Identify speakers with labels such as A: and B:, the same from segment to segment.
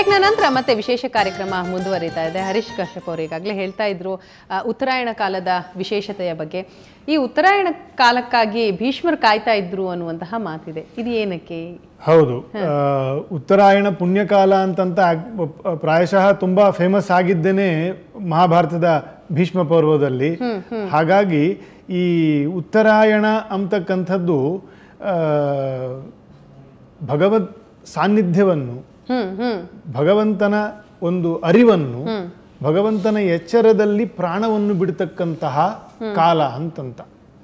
A: ಬ್ರೇಕ್ನ ನಂತರ ಮತ್ತೆ ವಿಶೇಷ ಕಾರ್ಯಕ್ರಮ ಮುಂದುವರಿತಾ ಇದೆ ಹರೀಶ್ ಕಶ್ಯಪ್ ಅವರು ಈಗಾಗಲೇ ಹೇಳ್ತಾ ಇದ್ರು ಆ, ಉತ್ತರಾಯಣ ಕಾಲದ ವಿಶೇಷತೆಯ ಬಗ್ಗೆ ಈ ಉತ್ತರಾಯಣ ಕಾಲಕ್ಕಾಗಿ ಭೀಷ್ಮರು ಕಾಯ್ತಾ ಇದ್ರು ಅನ್ನುವಂತಹ ಮಾತಿದೆ ಇದು ಏನಕ್ಕೆ
B: ಹೌದು ಆ, ಉತ್ತರಾಯಣ ಪುಣ್ಯಕಾಲ ಅಂತಂತ ಆಗ್- ಪ- ಪ್ರಾಯಶಃ ತುಂಬಾ ಫೇಮಸ್ ಆಗಿದ್ದೇನೆ ಮಹಾಭಾರತದ ಭೀಷ್ಮ ಪರ್ವದಲ್ಲಿ ಹಾಗಾಗಿ ಈ ಉತ್ತರಾಯಣ ಅಂತಕ್ಕಂಥದ್ದು ಆ, ಭಗವದ್ ಸಾನ್ನಿಧ್ಯವನ್ನು
A: ಹ್ಮ್ ಹ್ಮ್
B: ಭಗವಂತನ ಒಂದು ಅರಿವನ್ನು ಭಗವಂತನ ಎಚ್ಚರದಲ್ಲಿ ಪ್ರಾಣವನ್ನು ಬಿಡ್ತಕ್ಕಂತಹ ಕಾಲ ಅಂತಂತ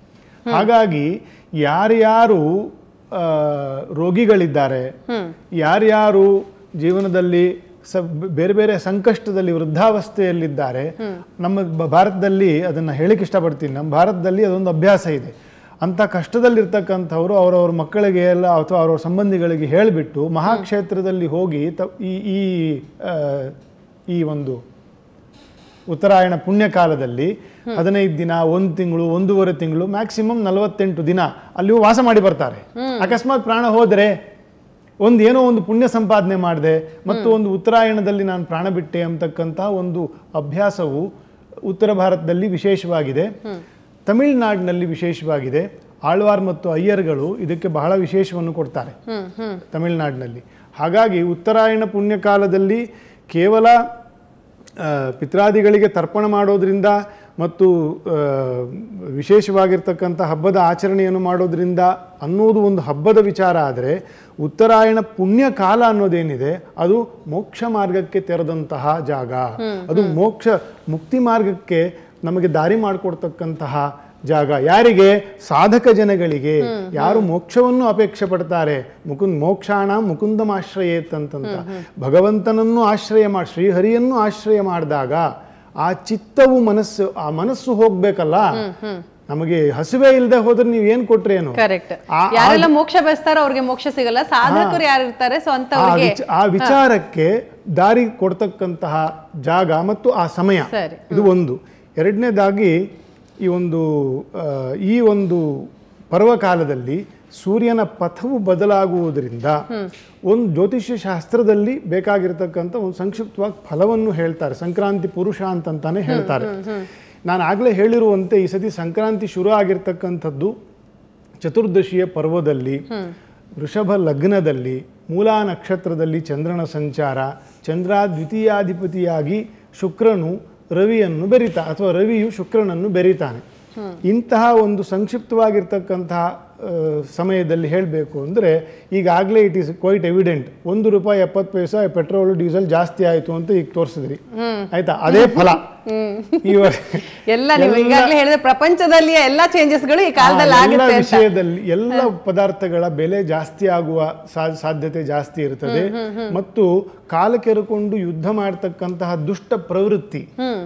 B: ಹಾಗಾಗಿ ಯಾರ್ಯಾರು ಆ, ರೋಗಿಗಳಿದ್ದಾರೆ ಯಾರ್ಯಾರು ಜೀವನದಲ್ಲಿ ಸ ಬೇರೆ ಬೇರೆ ಸಂಕಷ್ಟದಲ್ಲಿ ವೃದ್ಧಾವಸ್ಥೆಯಲ್ಲಿದ್ದಾರೆ ನಮ್ಮ ಬ- ಭಾರತದಲ್ಲಿ ಅದನ್ನು ಹೇಳಿಕ್ಕೆ ಇಷ್ಟಪಡ್ತೀನಿ ನಮ್ಮ ಭಾರತದಲ್ಲಿ ಅದೊಂದು ಅಭ್ಯಾಸ ಇದೆ ಅಂಥ ಕಷ್ಟದಲ್ಲಿರ್ತಕ್ಕಂಥವ್ರು ಅವರವ್ರ ಮಕ್ಕಳಿಗೆ ಎಲ್ಲ ಅಥವಾ ಅವ್ರವ್ರ ಸಂಬಂಧಿಗಳಿಗೆ ಹೇಳಿಬಿಟ್ಟು ಮಹಾಕ್ಷೇತ್ರದಲ್ಲಿ ಹೋಗಿ ತ ಈ ಈ ಆ, ಈ ಒಂದು ಉತ್ತರಾಯಣ ಪುಣ್ಯಕಾಲದಲ್ಲಿ ಹದಿನೈದು ದಿನ ಒಂದು ತಿಂಗಳು ಒಂದೂವರೆ ತಿಂಗಳು ಮ್ಯಾಕ್ಸಿಮಮ್ ನಲವತ್ತೆಂಟು ದಿನ ಅಲ್ಲಿ ವಾಸ ಮಾಡಿ ಬರ್ತಾರೆ ಅಕಸ್ಮಾತ್ ಪ್ರಾಣ ಹೋದರೆ ಒಂದು ಏನೋ ಒಂದು ಪುಣ್ಯ ಸಂಪಾದನೆ ಮಾಡಿದೆ ಮತ್ತು ಒಂದು ಉತ್ತರಾಯಣದಲ್ಲಿ ನಾನು ಪ್ರಾಣ ಬಿಟ್ಟೆ ಅಂತಕ್ಕಂಥ ಒಂದು ಅಭ್ಯಾಸವು ಉತ್ತರ ಭಾರತದಲ್ಲಿ ವಿಶೇಷವಾಗಿದೆ ತಮಿಳುನಾಡಿನಲ್ಲಿ ವಿಶೇಷವಾಗಿದೆ ಆಳ್ವಾರ್ ಮತ್ತು ಅಯ್ಯರ್ಗಳು ಇದಕ್ಕೆ ಬಹಳ ವಿಶೇಷವನ್ನು ಕೊಡ್ತಾರೆ
A: ಹ್ಮ್ ಹ್ಮ್
B: ತಮಿಳುನಾಡಿನಲ್ಲಿ ಹಾಗಾಗಿ ಉತ್ತರಾಯಣ ಪುಣ್ಯಕಾಲದಲ್ಲಿ ಕೇವಲ ಆ, ಪಿತ್ರಾದಿಗಳಿಗೆ ತರ್ಪಣ ಮಾಡೋದ್ರಿಂದ ಮತ್ತು ಆ, ವಿಶೇಷವಾಗಿರ್ತಕ್ಕಂಥ ಹಬ್ಬದ ಆಚರಣೆಯನ್ನು ಮಾಡೋದ್ರಿಂದ ಅನ್ನೋದು ಒಂದು ಹಬ್ಬದ ವಿಚಾರ ಆದರೆ ಉತ್ತರಾಯಣ ಪುಣ್ಯ ಕಾಲ ಅನ್ನೋದೇನಿದೆ ಅದು ಮೋಕ್ಷ ಮಾರ್ಗಕ್ಕೆ ತೆರೆದಂತಹ ಜಾಗ ಅದು ಮೋಕ್ಷ ಮುಕ್ತಿ ಮಾರ್ಗಕ್ಕೆ ನಮಗೆ ದಾರಿ ಮಾಡಿಕೊಡ್ತಕ್ಕಂತಹ ಜಾಗ ಯಾರಿಗೆ ಸಾಧಕ ಜನಗಳಿಗೆ ಯಾರು ಮೋಕ್ಷವನ್ನು ಅಪೇಕ್ಷೆ ಪಡ್ತಾರೆ ಮುಕುಂದ್ ಮೋಕ್ಷಾಣ ಮುಕುಂದಮಾಶ್ರಯೇತ್ ಅಂತಂತ ಭಗವಂತನನ್ನು ಆಶ್ರಯ ಮಾಡಿ ಶ್ರೀಹರಿಯನ್ನು ಆಶ್ರಯ ಮಾಡಿದಾಗ ಆ ಚಿತ್ತವು ಮನಸ್ಸು ಆ ಮನಸ್ಸು ಹೋಗ್ಬೇಕಲ್ಲ ನಮಗೆ ಹಸಿವೆ ಇಲ್ಲದೆ ಹೋದ್ರೆ ನೀವು ಏನ್ ಕೊಟ್ರೇನು
A: ಕರೆಕ್ಟ್
B: ಆ-
A: ಯಾರೆಲ್ಲ ಮೋಕ್ಷ ಬಯಸ್ತಾರೋ ಅವ್ರಿಗೆ ಮೋಕ್ಷ ಸಿಗಲ್ಲ ಸಾಧಕರು ಯಾರು ಇರ್ತಾರೆ ಸೊ
B: ಆ
A: ಅಂತವ್ರಿಗೆ
B: ವಿಚ- ಆ ವಿಚಾರಕ್ಕೆ ದಾರಿ ಕೊಡ್ತಕ್ಕಂತಹ ಜಾಗ ಮತ್ತು ಆ ಸಮಯ
A: ಸರಿ.
B: ಇದು ಒಂದು ಎರಡನೇದಾಗಿ ಈ ಒಂದು ಆ, ಈ ಒಂದು ಪರ್ವಕಾಲದಲ್ಲಿ ಸೂರ್ಯನ ಪಥವು ಬದಲಾಗುವುದರಿಂದ ಒಂದು ಜ್ಯೋತಿಷ್ಯ ಶಾಸ್ತ್ರದಲ್ಲಿ ಬೇಕಾಗಿರ್ತಕ್ಕಂಥ ಒಂದು ಸಂಕ್ಷಿಪ್ತವಾಗಿ ಫಲವನ್ನು ಹೇಳ್ತಾರೆ ಸಂಕ್ರಾಂತಿ ಪುರುಷ ಅಂತಂತಾನೆ ಹೇಳ್ತಾರೆ ನಾನು ಆಗಲೇ ಹೇಳಿರುವಂತೆ ಈ ಸತಿ ಸಂಕ್ರಾಂತಿ ಶುರು ಆಗಿರ್ತಕ್ಕಂಥದ್ದು ಚತುರ್ದಶಿಯ ಪರ್ವದಲ್ಲಿ ವೃಷಭ ಲಗ್ನದಲ್ಲಿ ಮೂಲಾ ನಕ್ಷತ್ರದಲ್ಲಿ ಚಂದ್ರನ ಸಂಚಾರ ಚಂದ್ರ ದ್ವಿತೀಯಾಧಿಪತಿಯಾಗಿ ಶುಕ್ರನು ರವಿಯನ್ನು ಬೆರಿತಾ ಅಥವಾ ರವಿಯು ಶುಕ್ರನನ್ನು ಬೆರಿತಾನೆ ಇಂತಹ ಒಂದು ಸಂಕ್ಷಿಪ್ತವಾಗಿರ್ತಕ್ಕಂತಹ ಆ, ಸಮಯದಲ್ಲಿ ಹೇಳಬೇಕು ಅಂದರೆ ಈಗಾಗಲೇ ಇಟ್ ಈಸ್ ಕ್ವೈಟ್ ಎವಿಡೆಂಟ್ ಒಂದು ರೂಪಾಯಿ ಎಪ್ಪತ್ತು ಪೈಸಾ ಪೆಟ್ರೋಲ್ ಡೀಸೆಲ್ ಜಾಸ್ತಿ ಆಯಿತು ಅಂತ ಈಗ ತೋರಿಸಿದ್ರಿ ಆಯ್ತಾ ಅದೇ ಫಲ ಇವ
A: ಎಲ್ಲ ನೀವು ಈಗಾಗಲೇ ಹೇಳಿದ್ರೆ ಪ್ರಪಂಚದಲ್ಲಿ ಎಲ್ಲಾ ಚೇಂಜಸ್ಗಳು ಈ ಕಾಲದಲ್ಲಿ
B: ಆ, ಎಲ್ಲ
A: ಆಗುತ್ತೆ ಅಂತ
B: ವಿಷಯದಲ್ಲಿ ಎಲ್ಲ ಪದಾರ್ಥಗಳ ಬೆಲೆ ಜಾಸ್ತಿ ಆಗುವ ಸಾ- ಸಾಧ್ಯತೆ ಜಾಸ್ತಿ ಇರ್ತದೆ ಮತ್ತು ಕಾಲ ಕೆರೆಕೊಂಡು ಯುದ್ಧ ಮಾಡತಕ್ಕಂತಹ ದುಷ್ಟ ಪ್ರವೃತ್ತಿ
A: ಹ್ಮ್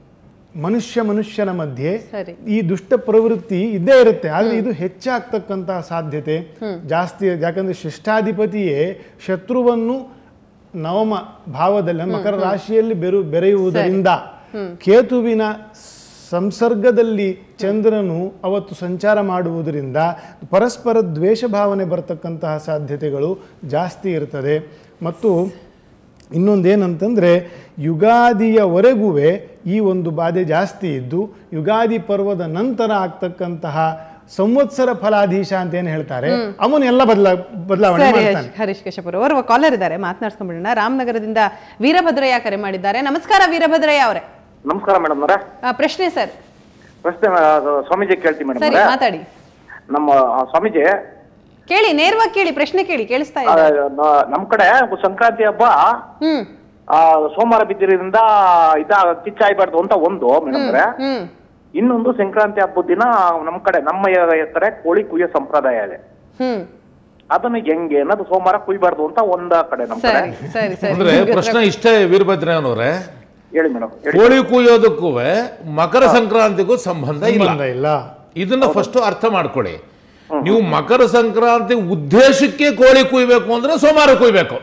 B: ಮನುಷ್ಯ ಮನುಷ್ಯನ ಮಧ್ಯೆ
A: ಸರಿ
B: ಈ ದುಷ್ಟ ಪ್ರವೃತ್ತಿ ಇದ್ದೇ ಇರುತ್ತೆ ಆದ್ರೆ ಇದು ಹೆಚ್ಚಾಗ್ತಕ್ಕಂತಹ ಸಾಧ್ಯತೆ ಜಾಸ್ತಿ ಇದೆ. ಯಾಕಂದ್ರೆ ಶಿಷ್ಟಾಧಿಪತಿಯೇ ಶತ್ರುವನ್ನು ನವಮ ಭಾವದಲ್ಲಿ ಅಂದ್ರೆ ಮಕರ ರಾಶಿಯಲ್ಲಿ ಬೆರು ಬೆರೆಯುವುದರಿಂದ ಕೇತುವಿನ ಸಂಸರ್ಗದಲ್ಲಿ ಚಂದ್ರನು ಅವತ್ತು ಸಂಚಾರ ಮಾಡುವುದರಿಂದ ಪರಸ್ಪರ ದ್ವೇಷ ಭಾವನೆ ಬರತಕ್ಕಂತಹ ಸಾಧ್ಯತೆಗಳು ಜಾಸ್ತಿ ಇರ್ತದೆ ಮತ್ತು ಇನ್ನೊಂದೇನಂತಂದರೆ ಯುಗಾದಿಯವರೆಗೂ ಈ ಒಂದು ಬಾಧೆ ಜಾಸ್ತಿ ಇದ್ದು ಯುಗಾದಿ ಪರ್ವದ ನಂತರ ಆಗ್ತಕ್ಕಂತಹ ಸಂವತ್ಸರ ಫಲಾಧೀಶ ಅಂತ ಏನು ಹೇಳ್ತಾರೆ ಅವನ್ನೆಲ್ಲ ಬದಲ ಬದಲಾವಣೆ
A: ಸರಿ
B: ಮಾಡ್ತಾನೆ
A: ಹರೀಶ್- ಹರೀಶ್ ಕಶ್ಯಪ್ ಅವರು ಓರ್ವ ಕಾಲರ್ ಇದ್ದಾರೆ ಮಾತನಾಡ್ಸ್ಕೊಂಡ್ಬಿಡೋಣ ರಾಮನಗರದಿಂದ ವೀರಭದ್ರಯ್ಯ ಕರೆ ಮಾಡಿದ್ದಾರೆ ನಮಸ್ಕಾರ ವೀರಭದ್ರಯ್ಯ ಅವರೇ
C: ನಮಸ್ಕಾರ ಮೇಡಮ್ ಅವರೇ
A: ಆ, ಪ್ರಶ್ನೆ ಸರ್
C: ಪ್ರಶ್ನೆ ಆ, ಸ್ವಾಮೀಜಿ ಕೇಳ್ತೀನಿ ಮೇಡಮ್
A: ಸರಿ
C: ಅವರೇ
A: ಮಾತಾಡಿ
C: ನಮ್ಮ ಆ, ಸ್ವಾಮೀಜಿ
A: ಕೇಳಿ ನೇರವಾಗಿ ಕೇಳಿ ಪ್ರಶ್ನೆ ಕೇಳಿ ಕೇಳಿಸ್ತಾ
C: ಆ,
A: ಇದೆ
C: ನ- ನಮ್ ಕಡೆ ಸಂಕ್ರಾಂತಿ ಹಬ್ಬ
A: ಹ್ಮ್
C: ಆ, ಸೋಮವಾರ ಬಿದ್ದಿರೋದ್ರಿಂದ ಇದ ಕಿಚ್ಚಾಯ್ಬಾರ್ದು ಅಂತ ಒಂದು ಮೇಡಮ್ ಅವರೇ
A: ಹ್ಮ್
C: ಇನ್ನೊಂದು ಸಂಕ್ರಾಂತಿ ಹಬ್ಬದ ದಿನ ನಮ್ ಕಡೆ ನಮ್ಮ ಯ- ಕಡೆ ಕೋಳಿ ಕುಯ್ಯೋ ಸಂಪ್ರದಾಯ ಇದೆ
A: ಹ್ಮ್
C: ಅದನ್ನ ಹೆಂಗೆ ಅನ್ನೋದು ಸೋಮವಾರ ಕುಯ್ಬಾರ್ದು ಅಂತ ಒಂದ ಕಡೆ ನಮ್ ಕಡೆ
A: ಸರಿ ಸರಿ ಸರಿ
D: ಅಂದ್ರೆ ಪ್ರಶ್ನೆ ಇಷ್ಟೇ ವೀರಭದ್ರಯ್ಯನವರೇ
C: ಹೇಳಿ ಮೇಡಮ್ ಹೇಳಿ
D: ಕೋಳಿ ಕೂಯೋದಕ್ಕೂ ಮಕರ ಸಂಕ್ರಾಂತಿಗೂ ಸಂಬಂಧ ಇಲ್ಲ
B: ಸಂಬಂಧ ಇಲ್ಲ
D: ಇದನ್ನ ಫಸ್ಟ್ ಅರ್ಥ ಮಾಡ್ಕೊಳ್ಳಿ ನೀವು ಮಕರ ಸಂಕ್ರಾಂತಿ ಉದ್ದೇಶಕ್ಕೆ ಕೋಳಿ ಕುಯ್ಬೇಕು ಅಂದ್ರೆ ಸೋಮವಾರ ಕುಯ್ಬೇಕು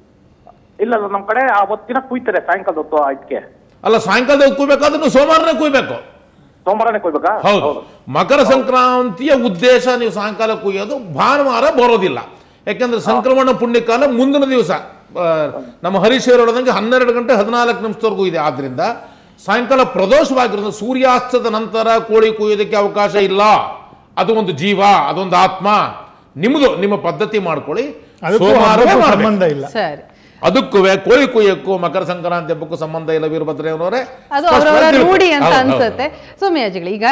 C: ಇಲ್ಲ ಇಲ್ಲ ನಮ್ ಕಡೆ ಅವತ್ತಿನ ಕುಯ್ತಾರೆ ಸಾಯಂಕಾಲದ ಹೊತ್ತು ಇದಕ್ಕೆ
D: ಅಲ್ಲ ಸಾಯಂಕಾಲದಾಗ ಕುಯ್ಬೇಕಾದ್ರೆ ನೀವು ಸೋಮವಾರನೇ ಕುಯ್ಬೇಕು
C: ಸೋಮವಾರನೇ ಕೊಯ್ಬೇಕಾ
D: ಹೌದು ಮಕರ ಸಂಕ್ರಾಂತಿಯ ಉದ್ದೇಶ ನೀವು ಸಾಯಂಕಾಲ ಕುಯ್ಯೋದು ಭಾನುವಾರ ಬರೋದಿಲ್ಲ ಯಾಕಂದ್ರೆ ಸಂಕ್ರಮಣ ಪುಣ್ಯಕಾಲ ಮುಂದಿನ ದಿವಸ ಆ, ನಮ್ಮ ಹರೀಶ್ ಹೇಳೋದಂಗೆ ಹನ್ನೆರಡು ಗಂಟೆ ಹದಿನಾಲ್ಕು ನಿಮಿಷದವರೆಗೂ ಇದೆ ಆದ್ರಿಂದ ಸಾಯಂಕಾಲ ಪ್ರದೋಷವಾಗಿರೋದು ಸೂರ್ಯಾಸ್ತದ ನಂತರ ಕೋಳಿ ಕುಯ್ಯೋದಕ್ಕೆ ಅವಕಾಶ ಇಲ್ಲ ಅದು ಒಂದು ಜೀವ ಅದೊಂದು ಆತ್ಮ ನಿಮ್ಮದು ನಿಮ್ಮ ಪದ್ಧತಿ ಮಾಡ್ಕೊಳ್ಳಿ
B: ಅದಕ್ಕೂ
D: ಸೋಮವಾರವೇ
B: ಹಬ್ಬಕ್ಕೂ
D: ಮಾಡ್ಬೇಕು.
B: ಸಂಬಂಧ ಇಲ್ಲ
A: ಸರಿ
D: ಅದಕ್ಕೂ ಕೋಳಿ ಕುಯ್ಯಕ್ಕೂ ಮಕರ ಸಂಕ್ರಾಂತಿ ಹಬ್ಬಕ್ಕೂ ಸಂಬಂಧ ಇಲ್ಲ ವೀರಭದ್ರಯ್ಯನವರೇ
A: ಅದು
D: ಸ್ಪಷ್ಟವಾಗಿ
A: ಅವರವರ
D: ತಿಳ್ಕೊಳ್ಳಿ.
A: ರೂಢಿ ಅಂತ
D: ಹೌದು, ಹೌದು,
A: ಅನ್ಸುತ್ತೆ ಸೌಮ್ಯಾಜಿಗಳು ಈಗ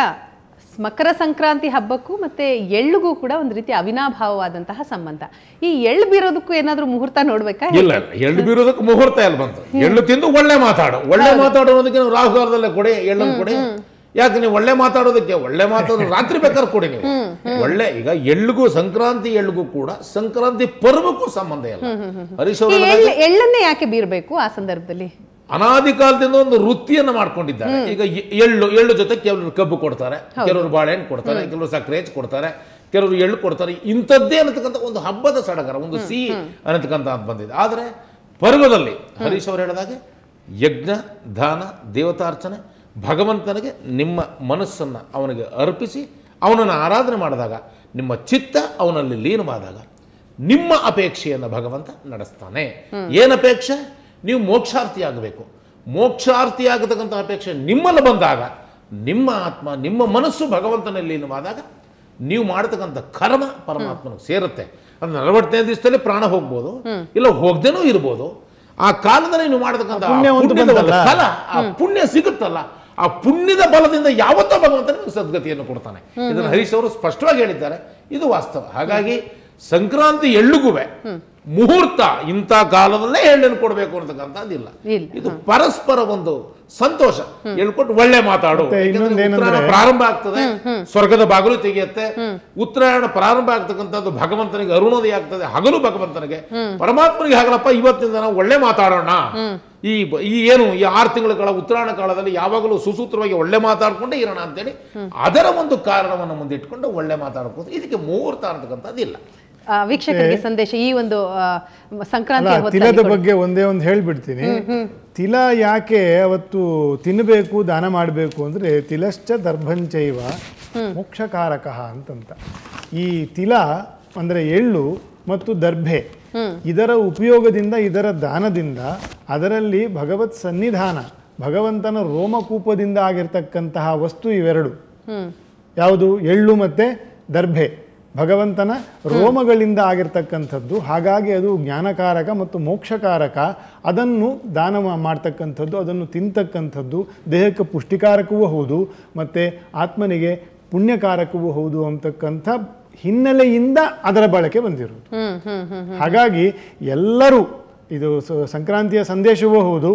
A: ಮಕರ ಸಂಕ್ರಾಂತಿ ಹಬ್ಬಕ್ಕೂ ಮತ್ತೆ ಎಳ್ಳಿಗೂ ಕೂಡ ಒಂದು ರೀತಿ ಅವಿನಾಭಾವವಾದಂತಹ ಸಂಬಂಧ ಈ ಎಳ್ಳು ಬೀರೋದಕ್ಕೂ ಏನಾದ್ರೂ ಮುಹೂರ್ತ ನೋಡ್ಬೇಕಾ
D: ಇಲ್ಲ ಇಲ್ಲ ಎಳ್ಳು ಬೀರೋದಕ್ಕೆ ಮುಹೂರ್ತ ಎಲ್ಲಿ ಬಂತು ಎಳ್ಳು ತಿಂದು ಒಳ್ಳೆ ಮಾತಾಡು ಒಳ್ಳೆ ಮಾತಾಡೋದಕ್ಕೆ ನೀವು ರಾಹುಕಾಲದಲ್ಲೇ ಕೊಡಿ ಎಳ್ಳನ್ನು ಕೊಡಿ ಯಾಕೆ ನೀವು ಒಳ್ಳೆ ಮಾತಾಡೋದಕ್ಕೆ ಒಳ್ಳೆ ಮಾತಾಡೋ ರಾತ್ರಿ ಬೇಕಾದ್ರೆ ಕೊಡಿ ನೀವು ಒಳ್ಳೆ ಈಗ ಎಳ್ಳಿಗೂ ಸಂಕ್ರಾಂತಿ ಎಳ್ಳಿಗೂ ಕೂಡ ಸಂಕ್ರಾಂತಿ ಪರ್ವಕ್ಕೂ ಸಂಬಂಧ ಇಲ್ಲ ಹರೀಶ್
A: ಈ
D: ಅವರು
A: ಎಳ್ಳು ಎಳ್ಳನ್ನೇ ಯಾಕೆ ಬೀರ್ಬೇಕು ಆ ಸಂದರ್ಭದಲ್ಲಿ
D: ಅನಾದಿ ಕಾಲದಿಂದ ಒಂದು ವೃತ್ತಿಯನ್ನು ಮಾಡ್ಕೊಂಡಿದ್ದಾರೆ ಈಗ ಎ- ಎಳ್ಳು ಎಳ್ಳು ಜೊತೆ ಕೆಲವರು ಕಬ್ಬು ಕೊಡ್ತಾರೆ ಕೆಲವರು ಬಾಳೆಹಣ್ಣು ಕೊಡ್ತಾರೆ ಕೆಲವರು ಸಕ್ಕರೆ ಹೆಚ್ಚು ಕೊಡ್ತಾರೆ ಕೆಲವರು ಎಳ್ಳು ಕೊಡ್ತಾರೆ ಇಂಥದ್ದೇ ಅನ್ನತಕ್ಕಂಥ ಒಂದು ಹಬ್ಬದ ಸಡಗರ ಒಂದು ಸಿಹಿ ಅನ್ನತಕ್ಕಂಥ ಅಂತ ಬಂದಿದೆ ಆದರೆ ಪರ್ವದಲ್ಲಿ ಹರೀಶ್ ಅವರು ಹೇಳಿದಾಗೆ ಯಜ್ಞ ದಾನ ದೇವತಾರ್ಚನೆ ಭಗವಂತನಿಗೆ ನಿಮ್ಮ ಮನಸ್ಸನ್ನು ಅವನಿಗೆ ಅರ್ಪಿಸಿ ಅವನನ್ನು ಆರಾಧನೆ ಮಾಡಿದಾಗ ನಿಮ್ಮ ಚಿತ್ತ ಅವನಲ್ಲಿ ಲೀನವಾದಾಗ ನಿಮ್ಮ ಅಪೇಕ್ಷೆಯನ್ನು ಭಗವಂತ ನಡೆಸ್ತಾನೆ ಏನು ಅಪೇಕ್ಷೆ ನೀವು ಮೋಕ್ಷಾರ್ಥಿ ಆಗಬೇಕು ಮೋಕ್ಷಾರ್ಥಿ ಆಗತಕ್ಕಂಥ ಅಪೇಕ್ಷೆ ನಿಮ್ಮಲ್ಲಿ ಬಂದಾಗ ನಿಮ್ಮ ಆತ್ಮ ನಿಮ್ಮ ಮನಸ್ಸು ಭಗವಂತನಲ್ಲಿ ಲೀನವಾದಾಗ ನೀವು ಮಾಡತಕ್ಕಂಥ ಕರ್ಮ ಪರಮಾತ್ಮನಿಗೆ ಸೇರುತ್ತೆ ಅದು ನಲವತ್ತೈದು ದಿವಸದಲ್ಲಿ ಪ್ರಾಣ ಹೋಗ್ಬೋದು ಇಲ್ಲ ಹೋಗ್ದೇನೂ ಇರ್ಬೋದು ಆ ಕಾಲದಲ್ಲಿ ನೀವು ಮಾಡತಕ್ಕಂಥ ಆ
B: ಪುಣ್ಯ ಒಂದು
D: ಪುಣ್ಯದ ಒಂದು
B: ಬಂತಲ್ಲ.
D: ಫಲ ಆ ಪುಣ್ಯ ಸಿಗುತ್ತಲ್ಲ ಆ ಪುಣ್ಯದ ಬಲದಿಂದ ಯಾವತ್ತೋ ಭಗವಂತ ನಿಮಗೆ ಸದ್ಗತಿಯನ್ನು ಕೊಡ್ತಾನೆ ಇದನ್ನು ಹರೀಶ್ ಅವರು ಸ್ಪಷ್ಟವಾಗಿ ಹೇಳಿದ್ದಾರೆ ಇದು ವಾಸ್ತವ ಹಾಗಾಗಿ ಸಂಕ್ರಾಂತಿ ಎಳ್ಳುಗುವೆ ಮುಹೂರ್ತ ಇಂಥ ಕಾಲದಲ್ಲೇ ಎಳ್ಳನ್ನು ಕೊಡಬೇಕು ಅನ್ನತಕ್ಕಂಥದ್ದಿಲ್ಲ
A: ಇಲ್ಲ.
D: ಇದು ಪರಸ್ಪರ ಒಂದು ಸಂತೋಷ ಹೇಳ್ಕೊಟ್ಟು ಒಳ್ಳೆ ಮಾತಾಡು
B: ಮತ್ತೆ
D: ಯಾಕಂದ್ರೆ
B: ಇನ್ನೊಂದು ಏನಂದ್ರೆ-
D: ಉತ್ತರಾಯಣ ಪ್ರಾರಂಭ ಆಗ್ತದೆ ಸ್ವರ್ಗದ ಬಾಗಿಲು ತೆಗೆಯುತ್ತೆ ಉತ್ತರಾಯಣ ಪ್ರಾರಂಭ ಆಗ್ತಕ್ಕಂಥದ್ದು ಭಗವಂತನಿಗೆ ಅರುಣೋದಯ ಆಗ್ತದೆ ಹಗಲು ಭಗವಂತನಿಗೆ ಪರಮಾತ್ಮನಿಗೆ ಹಾಗಲಪ್ಪ ಇವತ್ತಿಂದ ನಾವು ಒಳ್ಳೆ ಮಾತಾಡೋಣ ಈ ಬ- ಈ ಏನು ಈ ಆರು ತಿಂಗಳ ಕಾಲ ಉತ್ತರಾಯಣ ಕಾಲದಲ್ಲಿ ಯಾವಾಗಲೂ ಸುಸೂತ್ರವಾಗಿ ಒಳ್ಳೆ ಮಾತಾಡ್ಕೊಂಡೇ ಇರೋಣ ಅಂತೇಳಿ ಅದರ ಒಂದು ಕಾರಣವನ್ನು ಮುಂದಿಟ್ಕೊಂಡು ಒಳ್ಳೆ ಮಾತಾಡ್ಕೊಂಡು ಇದಕ್ಕೆ ಮುಹೂರ್ತ ಅಂತಕ್ಕಂಥದ್ದಿಲ್ಲ
A: ಆ, ವೀಕ್ಷಕರಿಗೆ ಸಂದೇಶ ಈ ಒಂದು ಆ, ಸಂಕ್ರಾಂತಿ
B: ಅಲ್ಲ ತಿಲದ ಬಗ್ಗೆ ಒಂದೇ ಒಂದು ಹೇಳ್ಬಿಡ್ತೀನಿ ತಿಲ ಯಾಕೆ ಅವತ್ತು ತಿನ್ನಬೇಕು ದಾನ ಮಾಡಬೇಕು ಅಂದ್ರೆ ತಿಲಶ್ಚ ದರ್ಭಂಚೈವ ಮೋಕ್ಷಕಾರಕ ಅಂತಂತ ಈ ತಿಲ ಅಂದ್ರೆ ಎಳ್ಳು ಮತ್ತು ದರ್ಭೆ ಇದರ ಉಪಯೋಗದಿಂದ ಇದರ ದಾನದಿಂದ ಅದರಲ್ಲಿ ಭಗವತ್ ಸನ್ನಿಧಾನ ಭಗವಂತನ ರೋಮಕೂಪದಿಂದ ಆಗಿರ್ತಕ್ಕಂತಹ ವಸ್ತು ಇವೆರಡು ಯಾವುದು ಎಳ್ಳು ಮತ್ತೆ ದರ್ಭೆ ಭಗವಂತನ ರೋಮಗಳಿಂದ ಆಗಿರ್ತಕ್ಕಂಥದ್ದು ಹಾಗಾಗಿ ಅದು ಜ್ಞಾನಕಾರಕ ಮತ್ತು ಮೋಕ್ಷಕಾರಕ ಅದನ್ನು ದಾನ ಮಾ- ಮಾಡ್ತಕ್ಕಂಥದ್ದು ಅದನ್ನು ತಿಂತಕ್ಕಂಥದ್ದು ದೇಹಕ್ಕೆ ಪುಷ್ಟಿಕಾರಕವೂ ಹೌದು ಮತ್ತು ಆತ್ಮನಿಗೆ ಪುಣ್ಯಕಾರಕವೂ ಹೌದು ಅಂತಕ್ಕಂಥ ಹಿನ್ನೆಲೆಯಿಂದ ಅದರ ಬಳಕೆ ಬಂದಿರುವುದು
A: ಹ್ಮ್ ಹ್ಮ್ ಹ್ಮ್
B: ಹಾಗಾಗಿ ಎಲ್ಲರೂ ಇದು ಸ- ಸಂಕ್ರಾಂತಿಯ ಸಂದೇಶವೂ ಹೌದು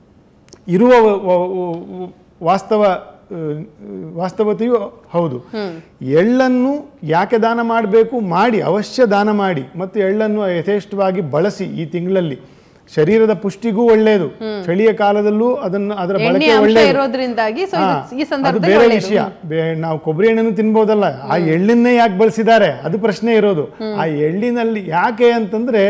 B: ಇರುವ ವ- ವ- ವ- ವಾಸ್ತವ ಆ, ವಾಸ್ತವತೆಯೂ ಹೌದು ಎಳ್ಳನ್ನು ಯಾಕೆ ದಾನ ಮಾಡಬೇಕು ಮಾಡಿ ಅವಶ್ಯ ದಾನ ಮಾಡಿ ಮತ್ತು ಎಳ್ಳನ್ನು ಯಥೇಷ್ಟವಾಗಿ ಬಳಸಿ ಈ ತಿಂಗಳಲ್ಲಿ ಶರೀರದ ಪುಷ್ಟಿಗೂ ಒಳ್ಳೆಯದು ಚಳಿಯ ಕಾಲದಲ್ಲೂ ಅದನ್ನು ಅದರ
A: ಎಣ್ಣೆ
B: ಬಳಕೆ
A: ಅಂಶ
B: ಒಳ್ಳೆಯದು
A: ಇರೋದ್ರಿಂದಾಗಿ ಸೊ ಇದು
B: ಹಾ,
A: ಈ
B: ಅದು
A: ಸಂದರ್ಭದಲ್ಲಿ
B: ಬೇರೆ
A: ಒಳ್ಳೆಯದು.
B: ವಿಷಯ ಬೇ- ನಾವು ಕೊಬ್ಬರಿ ಎಣ್ಣೆನೂ ತಿನ್ಬೋದಲ್ಲ ಆ ಎಳ್ಳನ್ನೇ ಯಾಕೆ ಬಳಸಿದ್ದಾರೆ ಅದು ಪ್ರಶ್ನೆ ಇರೋದು ಆ ಎಳ್ಳಿನಲ್ಲಿ ಯಾಕೆ ಅಂತಂದ್ರೆ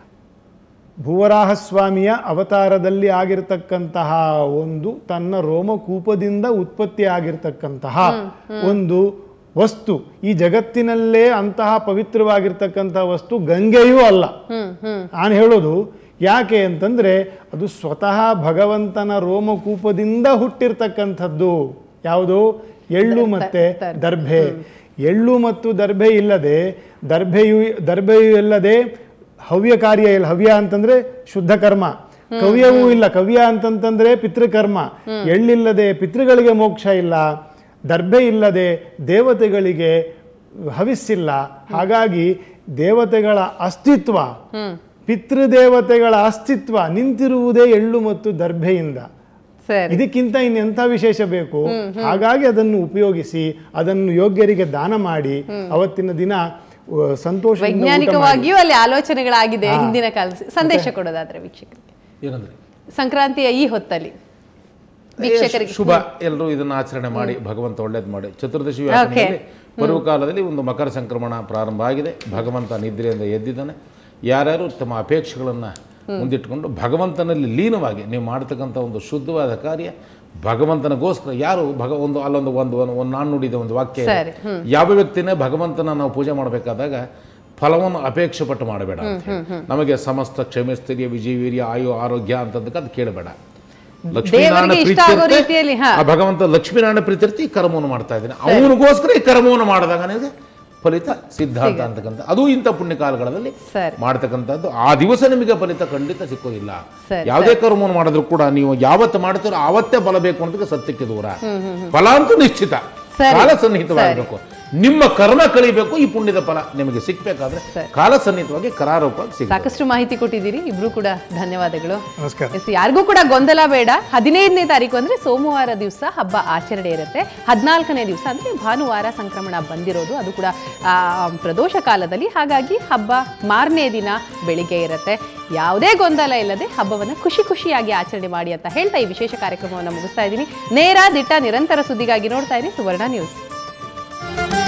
B: ಭುವರಾಹ ಸ್ವಾಮಿಯ ಅವತಾರದಲ್ಲಿ ಆಗಿರ್ತಕ್ಕಂತಹ ಒಂದು ತನ್ನ ರೋಮಕೂಪದಿಂದ ಉತ್ಪತ್ತಿ ಆಗಿರ್ತಕ್ಕಂತಹ ಒಂದು ವಸ್ತು ಈ ಜಗತ್ತಿನಲ್ಲೇ ಅಂತಹ ಪವಿತ್ರವಾಗಿರ್ತಕ್ಕಂತಹ ವಸ್ತು ಗಂಗೆಯೂ ಅಲ್ಲ
A: ಹ್ಮ್ ಹ್ಮ್
B: ನಾನು ಹೇಳೋದು ಯಾಕೆ ಅಂತಂದ್ರೆ ಅದು ಸ್ವತಃ ಭಗವಂತನ ರೋಮಕೂಪದಿಂದ ಹುಟ್ಟಿರ್ತಕ್ಕಂಥದ್ದು ಯಾವುದು ಎಳ್ಳು ಮತ್ತೆ ದರ್ಭೆ ಎಳ್ಳು ಮತ್ತು ದರ್ಭೆ ಇಲ್ಲದೆ ದರ್ಭೆಯು ದರ್ಭೆಯು ಇಲ್ಲದೆ ಹವ್ಯ ಕಾರ್ಯ ಇಲ್ಲ ಹವ್ಯ ಅಂತಂದ್ರೆ ಶುದ್ಧ ಕರ್ಮ ಕವ್ಯವೂ ಇಲ್ಲ ಕವ್ಯ ಅಂತಂತಂದ್ರೆ ಪಿತೃಕರ್ಮ ಎಳ್ಳಿಲ್ಲದೆ ಪಿತೃಗಳಿಗೆ ಮೋಕ್ಷ ಇಲ್ಲ ದರ್ಭೆ ಇಲ್ಲದೆ ದೇವತೆಗಳಿಗೆ ಹವಿಸ್ಸಿಲ್ಲ ಹಾಗಾಗಿ ದೇವತೆಗಳ ಅಸ್ತಿತ್ವ ಪಿತೃದೇವತೆಗಳ ಅಸ್ತಿತ್ವ ನಿಂತಿರುವುದೇ ಎಳ್ಳು ಮತ್ತು ದರ್ಭೆಯಿಂದ
A: ಸರಿ
B: ಇದಕ್ಕಿಂತ ಇನ್ನೆಂಥ ವಿಶೇಷ ಬೇಕು ಹಾಗಾಗಿ ಅದನ್ನು ಉಪಯೋಗಿಸಿ ಅದನ್ನು ಯೋಗ್ಯರಿಗೆ ದಾನ ಮಾಡಿ ಅವತ್ತಿನ ದಿನ ಅಹ್, ಸಂತೋಷದಿಂದ ಊಟ ಮಾಡಿ.
A: ವೈಜ್ಞಾನಿಕವಾಗಿಯೂ ಅಲ್ಲಿ ಆಲೋಚನೆಗಳಾಗಿದೆ ಹಿಂದಿನ ಕಾಲದ ಸಂದೇಶ ಕೊಡೋದಾದ್ರೆ ವೀಕ್ಷಕರಿಗೆ
D: ಏನಂದ್ರೆ
A: ಸಂಕ್ರಾಂತಿಯ ಈ ಹೊತ್ತಲ್ಲಿ ವೀಕ್ಷಕರಿಗೆ
D: ಶುಭ ಎಲ್ಲರೂ ಇದನ್ನ ಆಚರಣೆ ಮಾಡಿ ಭಗವಂತ ಒಳ್ಳೇದು ಮಾಡಿ ಚತುರ್ದಶಿ ವ್ಯಾಸನಲ್ಲಿ ಪರ್ವಕಾಲದಲ್ಲಿ ಒಂದು ಮಕರ ಸಂಕ್ರಮಣ ಪ್ರಾರಂಭ ಆಗಿದೆ ಭಗವಂತ ನಿದ್ರೆಯಿಂದ ಎದ್ದಿದ್ದಾನೆ ಯಾರ್ಯಾರು ತಮ್ಮ ಅಪೇಕ್ಷೆಗಳನ್ನು ಮುಂದಿಟ್ಟುಕೊಂಡು ಭಗವಂತನಲ್ಲಿ ಲೀನವಾಗಿ ನೀವು ಮಾಡ್ತಕ್ಕಂಥ ಒಂದು ಶುದ್ಧವಾದ ಕಾರ್ಯ ಭಗವಂತನಿಗೋಸ್ಕರ ಯಾರು ಭಗ ಒಂದು ಅಲ್ಲೊಂದು ಒಂದು ಒಂದು ಒಂದು ನಾಣ್ಣುಡಿದ ಒಂದು ವಾಕ್ಯ ಇದೆ.
A: ಸರಿ,
D: ಯಾವ ವ್ಯಕ್ತಿನೇ ಭಗವಂತನ ನಾವು ಪೂಜೆ ಮಾಡಬೇಕಾದಾಗ ಫಲವನ್ನು ಅಪೇಕ್ಷೆ ಪಟ್ಟು ಮಾಡಬೇಡ ಅಂತ ಹೇಳಿ. ನಮಗೆ ಸಮಸ್ತ ಕ್ಷಮೆ ಸ್ಥೈರ್ಯ ವಿಜಯ ವೀರ್ಯ ಆಯು ಆರೋಗ್ಯ ಅಂತಂದಕ್ಕೆ ಅದು ಕೇಳಬೇಡ ಲಕ್ಷ್ಮೀನಾರಾಯಣ
A: ದೇವರಿಗೆ ಇಷ್ಟ ಆಗೋ
D: ಪ್ರೀತ್ಯರ್ಥ,
A: ರೀತಿಯಲ್ಲಿ, ಹಾ.
D: ಆ ಭಗವಂತ ಲಕ್ಷ್ಮೀನಾರಾಯಣ ಪ್ರೀತ್ಯರ್ಥ ಈ ಕರ್ಮವನ್ನು ಮಾಡ್ತಾ ಇದ್ದಾನೆ ಅವನಿಗೋಸ್ಕರ ಈ ಕರ್ಮವನ್ನು ಮಾಡಿದಾಗ ನಿನಗೆ ಫಲಿತ ಸಿದ್ಧಾಂತ ಅಂತಕ್ಕಂಥ ಅದು ಇಂಥ ಪುಣ್ಯ ಕಾಲಗಳಲ್ಲಿ
A: ಸರಿ
D: ಮಾಡ್ತಕ್ಕಂಥದ್ದು ಆ ದಿವಸ ನಿಮಗೆ ಫಲಿತ ಖಂಡಿತ ಸಿಕ್ಕೋದಿಲ್ಲ
A: ಸರಿ,
D: ಯಾವುದೇ ಕರ್ಮವನ್ನು ಮಾಡಿದ್ರು ಕೂಡ ನೀವು ಯಾವತ್ತು ಮಾಡ್ತೀರೋ ಆವತ್ತೇ ಬಲ ಬೇಕು ಅನ್ನೋದಕ್ಕೆ ಸತ್ಯಕ್ಕೆ ದೂರ ಫಲ ಅಂತೂ ನಿಶ್ಚಿತ
A: ಸರಿ.
D: ಕಾಲ ಸನ್ನಿಹಿತವಾಗಬೇಕು ನಿಮ್ಮ ಕರ್ಮ ಕಳಿಬೇಕು ಈ ಪುಣ್ಯದ ಫಲ ನಿಮಗೆ ಸಿಕ್ಬೇಕಾದ್ರೆ ಕಾಲ ಸನ್ನಿಹಿತವಾಗಿ ಕರಾರೂಪವಾಗಿ ಸಿಗ್ಬೇಕು
A: ಸಾಕಷ್ಟು ಮಾಹಿತಿ ಕೊಟ್ಟಿದ್ದೀರಿ ಇಬ್ರು ಕೂಡ ಧನ್ಯವಾದಗಳು
B: ನಮಸ್ಕಾರ
A: ಎಸ್ ಯಾರಿಗೂ ಕೂಡ ಗೊಂದಲ ಬೇಡ ಹದಿನೈದನೇ ತಾರೀಕು ಅಂದ್ರೆ ಸೋಮವಾರ ದಿವಸ ಹಬ್ಬ ಆಚರಣೆ ಇರುತ್ತೆ ಹದಿನಾಲ್ಕನೇ ದಿವಸ ಅಂದ್ರೆ ಭಾನುವಾರ ಸಂಕ್ರಮಣ ಬಂದಿರೋದು ಅದು ಕೂಡ ಆ, ಪ್ರದೋಷ ಕಾಲದಲ್ಲಿ ಹಾಗಾಗಿ ಹಬ್ಬ ಮಾರನೇ ದಿನ ಬೆಳಿಗ್ಗೆ ಇರುತ್ತೆ ಯಾವುದೇ ಗೊಂದಲ ಇಲ್ಲದೆ ಹಬ್ಬವನ್ನು ಖುಷಿ ಖುಷಿಯಾಗಿ ಆಚರಣೆ ಮಾಡಿ ಅಂತ ಹೇಳ್ತಾ ಈ ವಿಶೇಷ ಕಾರ್ಯಕ್ರಮವನ್ನು ಮುಗಿಸ್ತಾ ಇದ್ದೀನಿ ನೇರ ದಿಟ್ಟ ನಿರಂತರ ಸುದ್ದಿಗಾಗಿ ನೋಡ್ತಾ ಇರಿ ಸುವರ್ಣ ನ್ಯೂಸ್